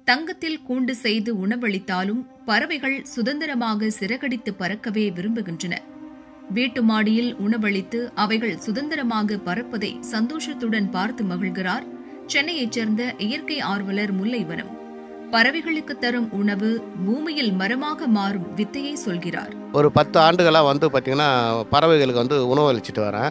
தங்கத்தில் கூண்டு செய்து உணவளித்தாலும் பறவைகள் சுதந்திரமாக சிறகடித்து பறக்கவே விரும்புகின்றன வீட்டு மாடியில் உணவளித்து அவைகள் சுதந்திரமாக பறப்பதை சந்தோஷத்துடன் பார்த்து மகிழ்கிறார் சென்னையைச் சேர்ந்த இயற்கை ஆர்வலர் முல்லைவனம் பறவைகளுக்கு தரும் உணவு பூமியில் மரமாக மாறும் வித்தையை சொல்கிறார் ஒரு பத்து ஆண்டுகளாக வந்து பார்த்திங்கன்னா பறவைகளுக்கு வந்து உணவு அளிச்சிட்டு வரேன்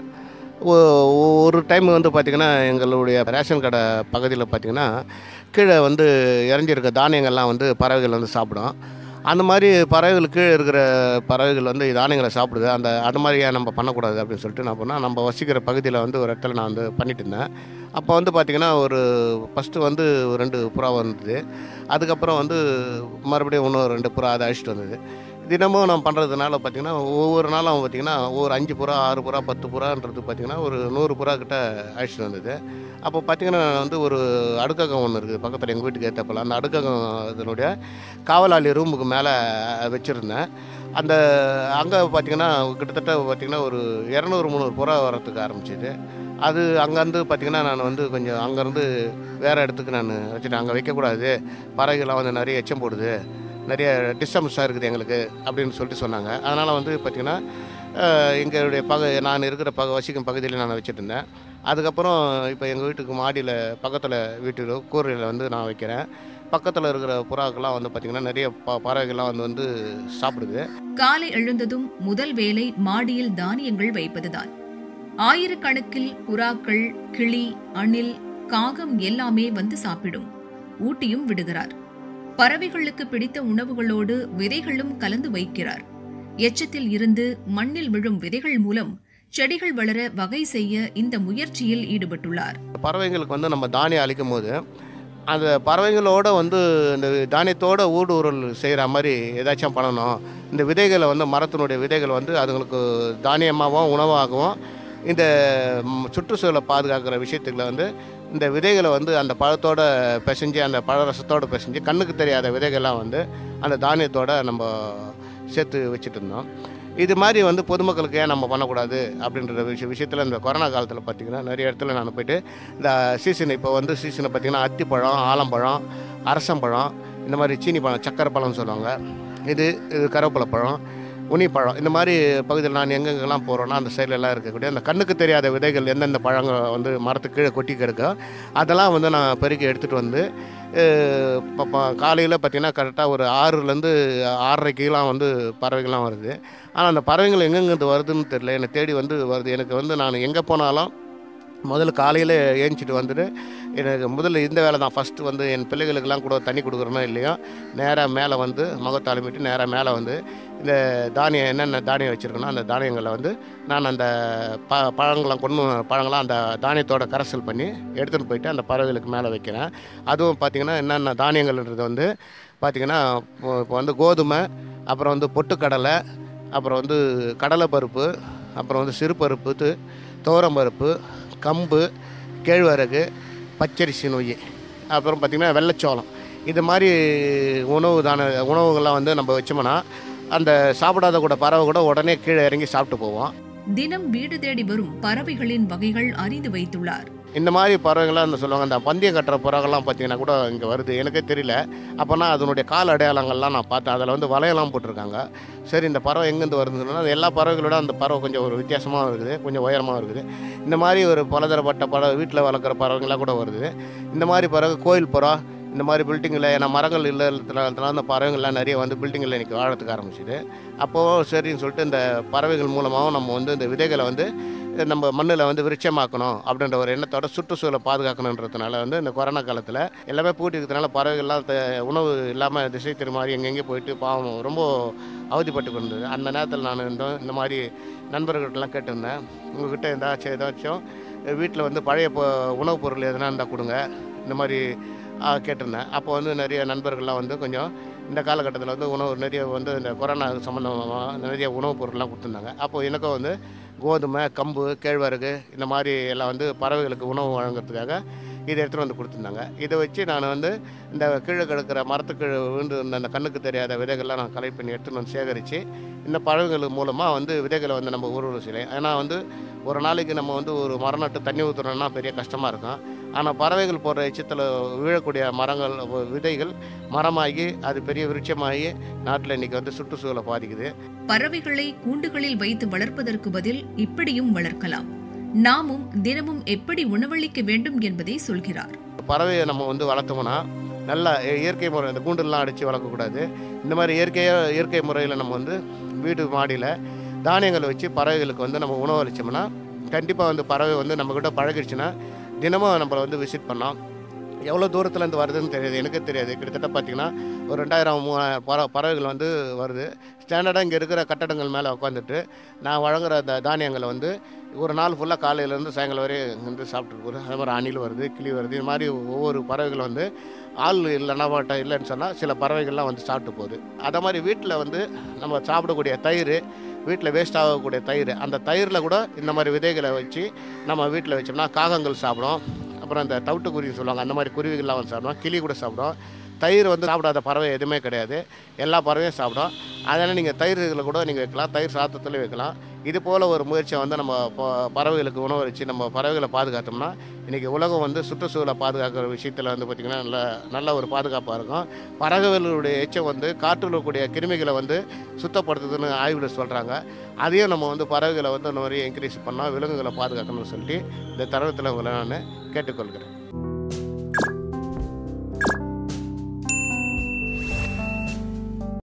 ஒ- ஒரு டைம் வந்து பார்த்திங்கன்னா எங்களுடைய ரேஷன் கடை பகுதியில் பார்த்திங்கன்னா கீழே வந்து இறஞ்சிருக்க தானியங்கள்லாம் வந்து பறவைகள் வந்து சாப்பிடும் அந்த மாதிரி பறவைகள் கீழே இருக்கிற பறவைகள் வந்து தானியங்களை சாப்பிடுது அந்த அது மாதிரி ஏன் நம்ம பண்ணக்கூடாது அப்படின்னு சொல்லிட்டு நான் பண்ணால் நம்ம வசிக்கிற பகுதியில் வந்து ஒரு இடத்துல நான் வந்து பண்ணிட்டு இருந்தேன் அப்போ வந்து பார்த்திங்கன்னா ஒரு ஃபஸ்ட்டு வந்து ஒரு ரெண்டு புறா வந்தது அதுக்கப்புறம் வந்து மறுபடியும் இன்னும் ரெண்டு புறா அதை அழிச்சிட்டு வந்தது தினமும் நான் பண்ணுறதுனால பார்த்திங்கன்னா ஒவ்வொரு நாளும் பார்த்திங்கன்னா ஒரு அஞ்சு புறா ஆறு புறா பத்து புறான்றது பார்த்திங்கன்னா ஒரு நூறு புறா கிட்ட அழிச்சிட்டு வந்தது அப்போ பார்த்திங்கன்னா நான் வந்து ஒரு அடுக்ககம் ஒன்று இருக்குது பக்கத்தில் எங்கள் வீட்டுக்கு ஏற்றப்பல அந்த அடுக்ககம் இதனுடைய காவலாளி ரூமுக்கு மேலே வச்சுருந்தேன் அந்த அங்கே பார்த்திங்கன்னா கிட்டத்தட்ட பார்த்திங்கன்னா ஒரு இரநூறு முந்நூறு புறா வரத்துக்கு ஆரம்பிச்சிது அது அங்கேருந்து பார்த்திங்கன்னா நான் வந்து கொஞ்சம் அங்கேருந்து வேறு இடத்துக்கு நான் வச்சுட்டேன் அங்கே வைக்கக்கூடாது பறவைகள்லாம் வந்து நிறைய எச்சம் போடுது நிறைய டிஸ்டர்பன்ஸாக இருக்குது எங்களுக்கு அப்படின்னு சொல்லிட்டு சொன்னாங்க அதனால் வந்து பார்த்திங்கன்னா அஹ், எங்களுடைய பக நான் இருக்கிற பக வசிக்கும் பகுதியில் நான் வச்சுட்டு இருந்தேன் அதுக்கப்புறம் இப்போ எங்கள் வீட்டுக்கு மாடியில் பக்கத்தில் வீட்டு கூரையில் வந்து நான் வைக்கிறேன் பக்கத்தில் இருக்கிற புறாக்கெல்லாம் வந்து பார்த்திங்கன்னா நிறைய ப பறவைகள்லாம் வந்து வந்து சாப்பிடுது காலை எழுந்ததும் முதல் வேலை மாடியில் தானியங்கள் வைப்பதுதான் ஆயிரக்கணக்கில் புறாக்கள் கிளி அணில் காகம் எல்லாமே வந்து சாப்பிடும் ஊட்டியும் விடுகிறார் பறவைகளுக்கு பிடித்த உணவுகளோடு விதைகளும் கலந்து வைக்கிறார் எச்சத்தில் இருந்து மண்ணில் விழும் விதைகள் மூலம் செடிகள் வளர வகை செய்ய இந்த முயற்சியில் ஈடுபட்டுள்ளார் பறவைங்களுக்கு வந்து நம்ம தானியம் அளிக்கும் போது அந்த பறவைகளோட வந்து இந்த தானியத்தோட ஊடுருவல் செய்கிற மாதிரி ஏதாச்சும் பண்ணணும் இந்த விதைகளை வந்து மரத்தினுடைய விதைகள் வந்து அதுங்களுக்கு தானியமாகவும் உணவாகவும் இந்த ம், சுற்றுச்சூழலை பாதுகாக்கிற விஷயத்துக்குள்ள வந்து இந்த விதைகளை வந்து அந்த பழத்தோட பிசைஞ்சு அந்த பழரசத்தோட பிசைஞ்சு கண்ணுக்கு தெரியாத விதைகள்லாம் வந்து அந்த தானியத்தோட நம்ம சேர்த்து வச்சுட்டு இருந்தோம் இது மாதிரி வந்து பொதுமக்களுக்கு ஏன் நம்ம பண்ணக்கூடாது அப்படின்ற விஷய விஷயத்தில் இந்த கொரோனா காலத்தில் பார்த்திங்கன்னா நிறைய இடத்துல நான் போயிட்டு இந்த சீசன் இப்போ வந்து சீசனை பார்த்திங்கன்னா அத்திப்பழம் ஆலம்பழம் அரசம்பழம் இந்த மாதிரி சீனி பழம் சக்கரை பழம்னு சொல்லுவாங்க இது இது கருவேப்பிலை பழம் உனிப்பழம் இந்த மாதிரி பகுதியில் நான் எங்கெங்கெல்லாம் போகிறோன்னா அந்த சைடுல எல்லாம் இருக்கக்கூடிய அந்த கண்ணுக்கு தெரியாத விதைகள் எந்தெந்த பழங்கள் வந்து மரத்துக்கு கீழே கொட்டி கிடக்கோ அதெல்லாம் வந்து நான் பெருக்கி எடுத்துகிட்டு வந்து காலையில் பார்த்திங்கன்னா கரெக்டாக ஒரு ஆறுலேருந்து ஆறரைக்கெலாம் வந்து பறவைகள்லாம் வருது ஆனால் அந்த பறவைகள் எங்கெங்கிருந்து வருதுன்னு தெரியல என்னை தேடி வந்து வருது எனக்கு வந்து நான் எங்கே போனாலும் முதல்ல காலையில் ஏஞ்சிட்டு வந்துட்டு எனக்கு முதல்ல இந்த வேலை தான் ஃபஸ்ட்டு வந்து என் பிள்ளைகளுக்கெல்லாம் கூட தண்ணி கொடுக்குறனோ இல்லையோ நேராக மேலே வந்து முகத்தாலுமிட்டு நேராக மேலே வந்து இந்த தானியம் என்னென்ன தானியம் வச்சுருக்கணும் அந்த தானியங்களை வந்து நான் அந்த ப பழங்கள்லாம் கொண்டு வந்த பழங்கள்லாம் அந்த தானியத்தோட கரைசல் பண்ணி எடுத்துகிட்டு போயிட்டு அந்த பறவைகளுக்கு மேலே வைக்கிறேன் அதுவும் பார்த்திங்கன்னா என்னென்ன தானியங்கள்ன்றது வந்து பார்த்திங்கன்னா இப்போ இப்போ வந்து கோதுமை அப்புறம் வந்து பொட்டுக்கடலை அப்புறம் வந்து கடலை பருப்பு அப்புறம் வந்து சிறுபருப்பு து- துவரம் பருப்பு கம்பு கேழ்வரகு பச்சரிசி நொய் அப்புறம் பார்த்திங்கன்னா வெள்ளைச்சோளம் இது மாதிரி உணவு தான உணவுகள்லாம் வந்து நம்ம வச்சோம்னா அந்த சாப்பிடாத கூட பறவை கூட உடனே கீழே இறங்கி சாப்பிட்டு போவோம் தினம் வீடு தேடி வரும் பறவைகளின் வகைகள் அறிந்து வைத்துள்ளார் இந்த மாதிரி பறவைகள்லாம் இந்த சொல்லுவாங்க அந்த பந்தயம் கட்டுற பறவைகள்லாம் பார்த்தீங்கன்னா கூட இங்கே வருது எனக்கே தெரியல அப்போனா அதனுடைய கால அடையாளங்கள்லாம் நான் பார்த்தேன் அதில் வந்து வலையெல்லாம் போட்டிருக்காங்க சரி இந்த பறவை எங்கேருந்து வருதுன்னா அது எல்லா பறவைகளோட அந்த பறவை கொஞ்சம் ஒரு வித்தியாசமாக இருக்குது கொஞ்சம் உயரமாக இருக்குது இந்த மாதிரி ஒரு பலதரப்பட்ட பறவை வீட்டில் வளர்க்குற பறவைங்களாம் கூட வருது இந்த மாதிரி பறவை கோயில் புறா இந்த மாதிரி பில்டிங்கில் ஏன்னா மரங்கள் இல்லைன்றதுனால அந்த பறவைகள்லாம் நிறைய வந்து பில்டிங்கில் இன்றைக்கி வாழறதுக்கு ஆரம்பிச்சுது அப்போது சரின்னு சொல்லிட்டு இந்த பறவைகள் மூலமாகவும் நம்ம வந்து இந்த விதைகளை வந்து நம்ம மண்ணில் வந்து விருட்சமாக்கணும் அப்படின்ற ஒரு எண்ணத்தோட சுற்றுச்சூழலை பாதுகாக்கணுன்றதுனால வந்து இந்த கொரோனா காலத்தில் எல்லாமே பூட்டி இருக்கிறதுனால பறவைகள்லாம் த- உணவு இல்லாமல் திசை திருமாறி எங்கெங்கே போயிட்டு பாவம் ரொம்ப அவதிப்பட்டு கொண்டது அந்த நேரத்தில் நான் இந்த இந்த மாதிரி நண்பர்கள்ட்டலாம் கேட்டிருந்தேன் உங்ககிட்ட ஏதாச்சும் ஏதாச்சும் வீட்டில் வந்து பழைய பொ உணவுப் பொருள் எதனா இருந்தால் கொடுங்க இந்த மாதிரி ஆ, கேட்டிருந்தேன் அப்போ வந்து நிறைய நண்பர்கள்லாம் வந்து கொஞ்சம் இந்த காலகட்டத்தில் வந்து உணவு நிறைய வந்து இந்த கொரோனா சம்மந்தமாக நிறைய உணவுப் பொருள்லாம் கொடுத்துருந்தாங்க அப்போ எனக்கும் வந்து கோதுமை கம்பு கேழ்வரகு இந்த மாதிரி எல்லாம் வந்து பறவைகளுக்கு உணவு வழங்குறதுக்காக இதை எடுத்துகிட்டு வந்து கொடுத்துருந்தாங்க இதை வச்சு நான் வந்து இந்த கீழே கிடக்கிற மரத்துக்கு விழுந்து இருந்த அந்த கண்ணுக்கு தெரியாத விதைகள்லாம் நான் கலெக்ட் பண்ணி எடுத்துகிட்டு வந்து சேகரித்து இந்த பறவைகள் மூலமாக வந்து விதைகளை வந்து நம்ம ஊர்வலம் செய்யலாம் ஏன்னா வந்து ஒரு நாளைக்கு நம்ம வந்து ஒரு மரம் நட்டு தண்ணி ஊற்றுறோம்னா பெரிய கஷ்டமாக இருக்கும் ஆனால் பறவைகள் போடுற எச்சத்தில் விழக்கூடிய மரங்கள் விதைகள் மரமாகி அது பெரிய விருட்சமாகி நாட்டில் இன்றைக்கி வந்து சுற்றுச்சூழலை பாதிக்குது பறவைகளை கூண்டுகளில் வைத்து வளர்ப்பதற்கு பதில் இப்படியும் வளர்க்கலாம் நாமும் தினமும் எப்படி உணவளிக்க வேண்டும் என்பதை சொல்கிறார் பறவையை நம்ம வந்து வளர்த்தோம்னா நல்லா இயற்கை முறை இந்த கூண்டுலாம் அடித்து வளர்க்கக்கூடாது இந்த மாதிரி இயற்கையாக இயற்கை முறையில் நம்ம வந்து வீடு மாடியில் தானியங்களை வச்சு பறவைகளுக்கு வந்து நம்ம உணவு அளித்தோம்னா கண்டிப்பாக வந்து பறவை வந்து நம்மக்கிட்ட பழகிடுச்சுன்னா தினமும் நம்மளை வந்து விசிட் பண்ணோம் எவ்வளோ தூரத்துலேருந்து வருதுன்னு தெரியாது எனக்கு தெரியாது கிட்டத்தட்ட பார்த்தீங்கன்னா ஒரு ரெண்டாயிரம் மூவாயிரம் பற பறவைகள் வந்து வருது ஸ்டாண்டர்டாக இங்கே இருக்கிற கட்டடங்கள் மேலே உட்காந்துட்டு நான் வழங்குற அந்த தானியங்களை வந்து ஒரு நாள் ஃபுல்லாக காலையிலேருந்து சாயங்காலம் வரையும் வந்து சாப்பிட்டு போகுது அதே மாதிரி அணில் வருது கிளி வருது இது மாதிரி ஒவ்வொரு பறவைகள் வந்து ஆள் இல்லைன்னா மாட்டோம் இல்லைன்னு சொன்னால் சில பறவைகள்லாம் வந்து சாப்பிட்டு போகுது அதை மாதிரி வீட்டில் வந்து நம்ம சாப்பிடக்கூடிய தயிர் வீட்டில் வேஸ்ட் ஆகக்கூடிய தயிர் அந்த தயிரில் கூட இந்த மாதிரி விதைகளை வச்சு நம்ம வீட்டில் வச்சோம்னா காகங்கள் சாப்பிடும் அப்புறம் இந்த தவிட்டு குருவி சொல்லுவாங்க அந்த மாதிரி குருவிகள்லாம் வந்து சாப்பிடும் கிளி கூட சாப்பிடும் தயிர் வந்து சாப்பிடாத பறவை எதுவுமே கிடையாது எல்லா பறவையும் சாப்பிடும் அதனால் நீங்கள் தயிர் இதில் கூட நீங்கள் வைக்கலாம் தயிர் சாதத்துலேயும் வைக்கலாம் இது போல் ஒரு முயற்சியை வந்து நம்ம ப- பறவைகளுக்கு உணவு வச்சு நம்ம பறவைகளை பாதுகாத்தோம்னா இன்றைக்கி உலகம் வந்து சுற்றுச்சூழலை பாதுகாக்கிற விஷயத்தில் வந்து பார்த்திங்கன்னா நல்ல நல்ல ஒரு பாதுகாப்பாக இருக்கும் பறவைகளுடைய எச்சம் வந்து காற்றில் இருக்கக்கூடிய கிருமிகளை வந்து சுத்தப்படுத்துதுன்னு ஆய்வில் சொல்கிறாங்க அதையும் நம்ம வந்து பறவைகளை வந்து இந்த மாதிரி என்கரேஜ் பண்ணால் விலங்குகளை பாதுகாக்கணும்னு சொல்லிட்டு இந்த தருணத்தில் உங்களை நான் கேட்டுக்கொள்கிறேன்